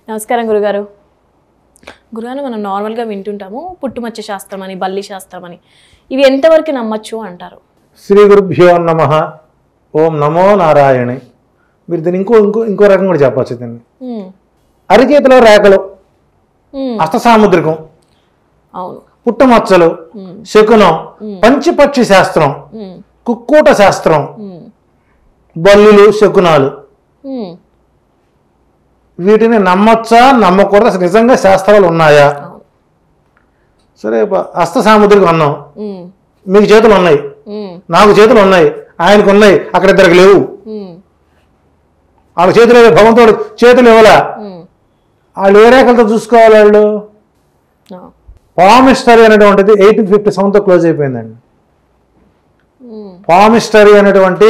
నమస్కారం గురుగారు గురుగారు మనం నార్మల్గా వింటుంటాము పుట్టుమచ్చ శాస్త్రం అని బల్లి శాస్త్రం అని ఇవి ఎంతవరకు నమ్మచ్చు అంటారు శ్రీ గురుభ్యో నమ ఓం నమో నారాయణి మీరు దీన్ని ఇంకో ఇంకో ఇంకో రకం కూడా చెప్పచ్చు దీన్ని ఉమ్, అరిచేతిలో రేఖలు ఉమ్, అష్టసాముద్రికం అవును పుట్టమచ్చలు ఉమ్, శకునం పంచపక్షి శాస్త్రం ఉమ్, కుక్కూట శాస్త్రం ఉమ్, బల్లులు శకునాలు ఉమ్, వీటిని నమ్మచ్చా నమ్మకూడదు అసలు నిజంగా శాస్త్రాలు ఉన్నాయా అవును సరే ప- హస్త సాముద్రికం అన్నాం ఉమ్, మీకు చేతులు ఉన్నాయి ఉమ్, నాకు చేతులు ఉన్నాయి ఆయనకు ఉన్నాయి అక్కడ ఇద్దరికి లేవు ఉమ్, వాళ్ళ చేతులు భగవంతుడు చేతులు ఇవ్వలా ఉమ్, వాళ్ళు ఏ రేఖలతో చూసుకోవాలి వాళ్ళు ఆ, పామిస్టరీ అనేటువంటిది ఎయిటీన్ ఫిఫ్టీ సెవెన్తో క్లోజ్ అయిపోయిందండి ఉమ్, పామిస్టరీ అనేటువంటి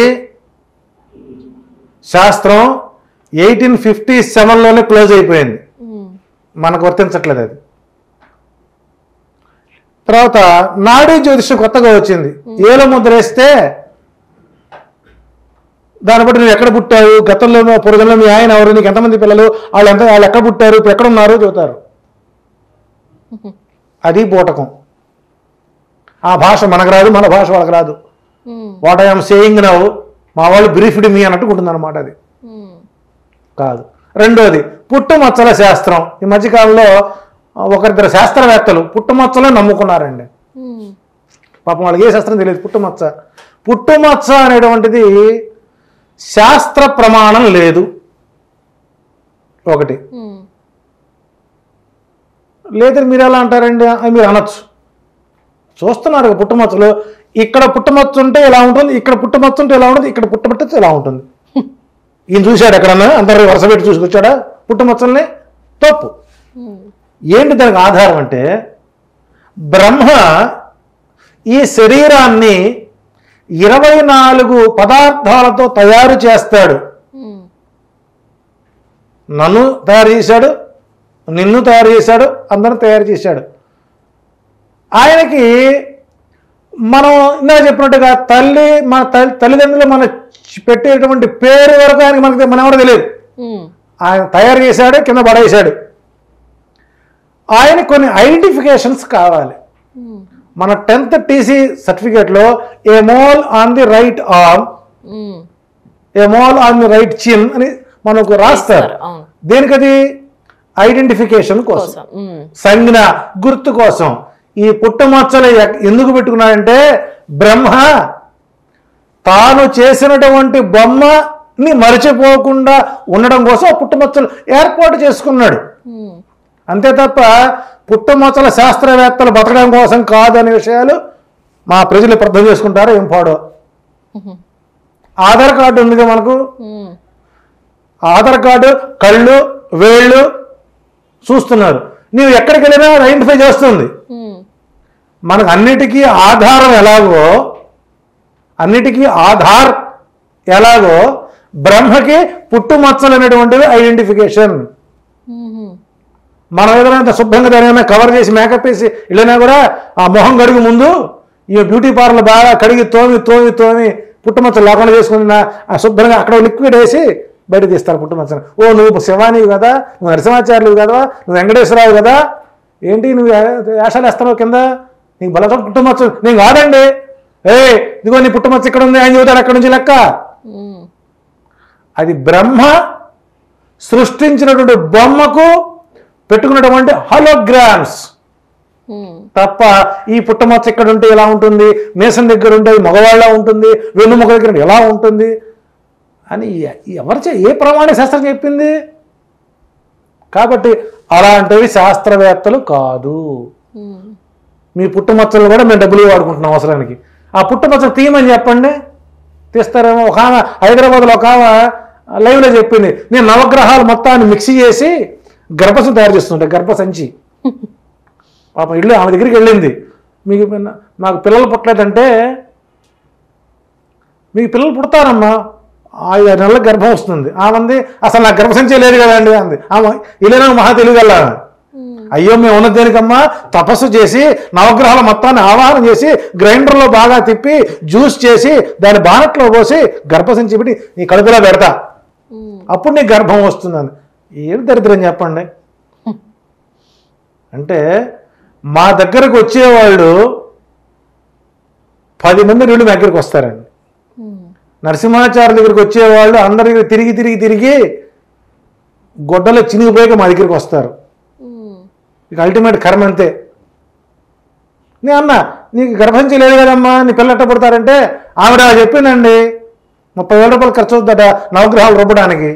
శాస్త్రం ఎయిటీన్ ఫిఫ్టీ సెవెన్లోనే క్లోజ్ అయిపోయింది ఉమ్, మనకు వర్తించట్లేదు అది తర్వాత నాడీ జ్యోతిషం కొత్తగా వచ్చింది ఏలో ముద్ర వేస్తే దాన్ని బట్టి నువ్వు ఎక్కడ పుట్టావు గతంలో పురుగంలో మీ ఆయన ఎవరు నీకు ఎంతమంది పిల్లలు వాళ్ళు ఎంత వాళ్ళు ఎక్కడ పుట్టారు ఇప్పుడు ఎక్కడ ఉన్నారు చెబుతారు అది బూటకం ఆ భాష మనకు రాదు మన భాష వాళ్ళకి రాదు um, what I'm saying now మా వాళ్ళు బ్రీఫ్డ్ మీ అన్నట్టు ఉంటుంది అనమాట అది ఉమ్, కాదు రెండోది పుట్టుమచ్చల శాస్త్రం ఈ మధ్యకాలంలో ఒకరిద్దరు శాస్త్రవేత్తలు పుట్టుమచ్చలే నమ్ముకున్నారండి ఉమ్, పాపం వాళ్ళకి ఏ శాస్త్రం తెలియదు పుట్టుమచ్చ పుట్టుమచ్చ అనేటువంటిది శాస్త్ర ప్రమాణం లేదు ఒకటి ఉమ్, లేదని మీరు ఎలా అంటారండి అని మీరు అనొచ్చు చూస్తున్నారు కదా పుట్టుమచ్చలు ఇక్కడ పుట్టుమచ్చ ఉంటే ఇలా ఉంటుంది ఇక్కడ పుట్టుమచ్చ ఉంటే ఇలా ఉంటుంది ఇక్కడ పుట్టుమచ్చ ఇలా ఉంటుంది ఈయన చూశాడు ఎక్కడన్నా అందరు వరుస పెట్టి చూసుకొచ్చాడా పుట్టుమచ్చల్ని తప్పు ఉమ్, ఏంటి దానికి ఆధారం అంటే బ్రహ్మ ఈ శరీరాన్ని ఇరవై నాలుగు పదార్థాలతో తయారు చేస్తాడు ఉమ్, నన్ను తయారు చేశాడు నిన్ను తయారు చేశాడు అందరిని తయారు చేశాడు ఆయనకి మనం ఇందాక చెప్పినట్టుగా తల్లి మన తల్లి తల్లిదండ్రులు మన పెట్టేటువంటి పేరు వరకు ఆయనకి మనకి మన ఎవరో తెలియదు ఉమ్, ఆయన తయారు చేశాడు కింద పడేశాడు ఆయన కొన్ని ఐడెంటిఫికేషన్స్ కావాలి ఉమ్, మన టెన్త్ టీసీ సర్టిఫికేట్లో a mole on the right arm um, a mole on the right chin అని మనకు రాస్తారు అవును దేనికది ఐడెంటిఫికేషన్ కోసం కోసం ఉమ్, సంజ్ఞ గుర్తు కోసం ఈ పుట్టమచ్చలు ఎక్- ఎందుకు పెట్టుకున్నాడంటే బ్రహ్మ తాను చేసినటువంటి బొమ్మని మరిచిపోకుండా ఉండడం కోసం ఆ పుట్టుమచ్చలు ఏర్పాటు చేసుకున్నాడు ఉమ్, అంతే తప్ప పుట్టుమచ్చల శాస్త్రవేత్తలు బతకడం కోసం కాదు అనే విషయాలు మా ప్రజలు ఇప్పుడు అర్థం చేసుకుంటారో ఏం పాడో ఉమ్, ఆధార్ కార్డు ఉందిగా మనకు ఉమ్, ఆధార్ కార్డు కళ్ళు వేళ్ళు చూస్తున్నారు నీవు ఎక్కడికి వెళ్ళినా ఐడెంటిఫై చేస్తుంది ఉమ్, మనకు అన్నిటికీ ఆధారం ఎలాగో అన్నిటికీ ఆధార్ ఎలాగో బ్రహ్మకి పుట్టుమచ్చలు అనేటువంటివి ఐడెంటిఫికేషన్ ఉమ్, మనం ఏదైనా ఇంత శుభ్రంగా దాని కవర్ చేసి మేకప్ వేసి వెళ్ళినా కూడా ఆ మొహం కడుగు ముందు ఈ బ్యూటీ పార్లర్ బాగా కడిగి తోమి తోమి తోమి పుట్టుమచ్చలు లేకుండా చేసుకుని నా- ఆ శుభ్రంగా అక్కడ లిక్విడ్ వేసి బయట తీస్తారు పుట్టుమచ్చలు ఓ నువ్వు శివానివి కదా నువ్వు నరసింహాచార్యులు కదా నువ్వు వెంకటేశ్వరరావు కదా ఏంటి నువ్వు యా- వేషాలు వేస్తున్నావు కింద నీకు బలతో పుట్టుమచ్చలు నేను కాదండి ఏ ఇదిగో నీ పుట్టుమచ్చ ఇక్కడ ఉంది ఆయన చెబుతాడు అక్కడ నుంచి లెక్క ఉమ్, అది బ్రహ్మ సృష్టించినటువంటి బొమ్మకు పెట్టుకున్నటువంటి హలోగ్రామ్స్ ఉమ్, తప్ప ఈ పుట్టమచ్చ ఇక్కడ ఉంటే ఇలా ఉంటుంది మేసం దగ్గర ఉంటే అది మగవాళ్ళ ఉంటుంది వెన్నుముక దగ్గర ఉంటే ఎలా ఉంటుంది అని ఎ- ఎవరు చే- ఏ ప్రమాణ శాస్త్రం చెప్పింది కాబట్టి అలాంటివి శాస్త్రవేత్తలు కాదు ఉమ్, మీ పుట్టుమచ్చలు కూడా మేము డబ్బులు వాడుకుంటున్నాం అవసరానికి ఆ పుట్టుమచ్చలు తీయమని చెప్పండి తీస్తారేమో ఒక ఆమె హైదరాబాద్లో ఒక ఆమె లైవ్లో చెప్పింది నేను నవగ్రహాలు మొత్తాన్ని మిక్సీ చేసి గర్భసం తయారు చేస్తుంటే గర్భసంచి పాప ఇల్లు ఆమె దగ్గరికి వెళ్ళింది మీకు పిన్న- మాకు పిల్లలు పుట్టలేదంటే మీకు పిల్లలు పుడతారమ్మా ఐదు ఆరు నెలలకు గర్భం వస్తుంది ఆమె అసలు నాకు గర్భసంచే లేదు కదండి అంది ఆమె ఇల్లు మహా తెలియగల ఉమ్, అయ్యో మేము ఉన్నది దేనికమ్మా తపస్సు చేసి నవగ్రహాల మొత్తాన్ని ఆవాహన చేసి గ్రైండర్లో బాగా తిప్పి జ్యూస్ చేసి దాని బానట్లో పోసి గర్భసంచి పెట్టి నీ కడుపులో పెడతా ఉమ్, అప్పుడు నీకు గర్భం వస్తుందని ఏం దరిద్రం చెప్పండి అంటే మా దగ్గరకు వచ్చేవాళ్ళు పది మంది నీళ్ళు మా దగ్గరికి వస్తారండి ఉమ్. నరసింహాచార్య దగ్గరికి వచ్చేవాళ్ళు అందరి తిరిగి తిరిగి తిరిగి గొడ్డలో చినిగిపోయాక మా దగ్గరికి వస్తారు ఉమ్. ఇక అల్టిమేట్ కర్మ అంతే నే అన్న నీకు గర్భంచి లేదు కదమ్మా నీ పిల్లట్ట పుడతారంటే ఆవిడ చెప్పిందండి ముప్పై వేల రూపాయలు ఖర్చు అవుతుందట నవగ్రహాలు రుబ్బడానికి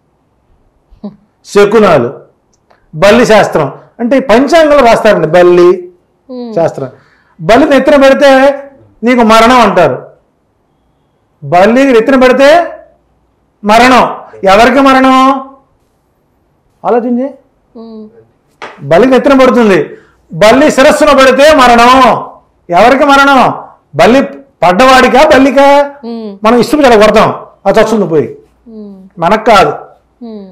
శకునాలు బల్లి శాస్త్రం అంటే ఈ పంచాంగంలో రాస్తారండి బల్లి ఉమ్. శాస్త్రం బలిని ఎత్తున పెడితే నీకు మరణం అంటారు బల్లికి ఎత్తున పెడితే మరణం ఎవరికి మరణం ఆలోచించి ఉమ్. బలికి ఎత్తున పడుతుంది బల్లి శిరస్సున పడితే మరణం ఎవరికి మరణం బల్లి పడ్డవాడికా బల్లికా ఉమ్. మనం ఇష్టం చాలా కొడతాం అది వస్తుంది పోయి ఉమ్. మనకు కాదు ఉమ్.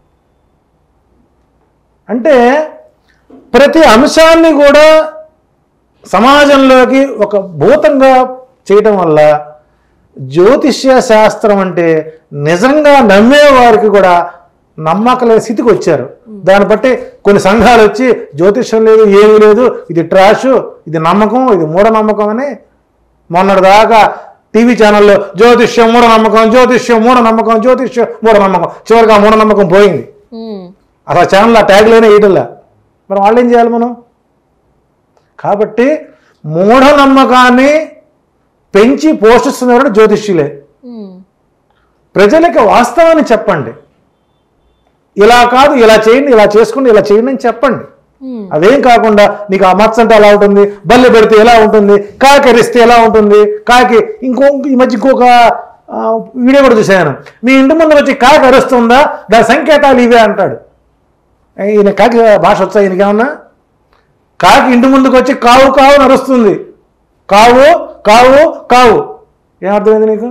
అంటే ప్రతి అంశాన్ని కూడా సమాజంలోకి ఒక భూతంగా చేయటం వల్ల జ్యోతిష్య శాస్త్రం అంటే నిజంగా నమ్మే వారికి కూడా నమ్మకలేని స్థితికి వచ్చారు దాన్ని బట్టి కొన్ని సంఘాలు వచ్చి జ్యోతిష్యం లేదు ఏమీ లేదు ఇది ట్రాష్ ఇది నమ్మకం ఇది మూఢనమ్మకం అని మొన్నటి దాకా టీవీ ఛానల్లో జ్యోతిష్యం మూఢనమ్మకం జ్యోతిష్యం మూఢనమ్మకం జ్యోతిష్యం మూఢనమ్మకం చివరికి ఆ మూఢనమ్మకం పోయింది ఉమ్. అసలు ఛానల్ ఆ ట్యాగ్ లేనే వేయటంలా మరి వాళ్ళు ఏం చేయాలి మనం కాబట్టి మూఢనమ్మకాన్ని పెంచి పోషిస్తున్నవాడు జ్యోతిష్యులే ఉమ్. ప్రజలకి వాస్తవాన్ని చెప్పండి ఇలా కాదు ఇలా చేయండి ఇలా చేసుకోండి ఇలా చేయండి అని చెప్పండి ఉమ్. అదేం కాకుండా నీకు ఆ మచ్చ అంటే ఎలా ఉంటుంది బల్లి పెడితే ఎలా ఉంటుంది కాకి అరిస్తే ఎలా ఉంటుంది కాకి ఇంకో ఈ మధ్య ఇంకొక ఆ, వీడియో కూడా చూశాను మీ ఇంటి ముందు వచ్చి కాకి అరుస్తుందా దాని సంకేతాలు ఇవే అంటాడు ఏ, ఈయన కాకి భాష వచ్చా ఈయనకి ఏమన్నా కాకి ఇంటి ముందుకు వచ్చి కావు కావు అని అరుస్తుంది కావు కావు కావు ఏమర్థమైంది నీకు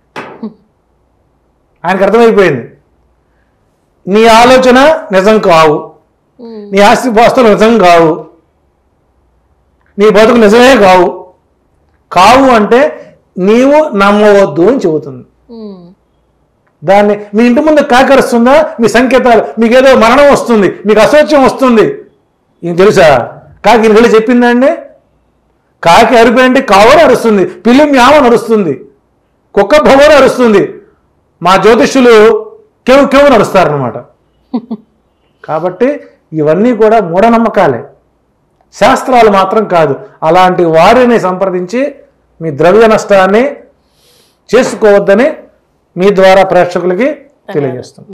ఆయనకు అర్థమైపోయింది నీ ఆలోచన నిజం కావు ఉమ్. నీ ఆస్తి పాస్తులు నిజం కావు నీ బతుకు నిజమే కావు కావు అంటే నీవు నమ్మవద్దు అని చెబుతుంది ఉమ్. దాన్ని మీ ఇంటి ముందు కాకరుస్తుందా మీ సంకేతాలు మీకు ఏదో మరణం వస్తుంది మీకు అసౌచ్యం వస్తుంది ఈయన తెలుసా కాకి ఈయన వెళ్ళి చెప్పిందండి కాకి అరిపి అంటే కావని అరుస్తుంది పిల్లి మ్యావని అరుస్తుంది కుక్క భవని అరుస్తుంది మా జ్యోతిష్యులు కెవు కెవు నడుస్తారనమాట కాబట్టి ఇవన్నీ కూడా మూఢనమ్మకాలే శాస్త్రాలు మాత్రం కాదు అలాంటి వారిని సంప్రదించి మీ ద్రవ్య నష్టాన్ని చేసుకోవద్దని మీ ద్వారా ప్రేక్షకులకి తెలియజేస్తాం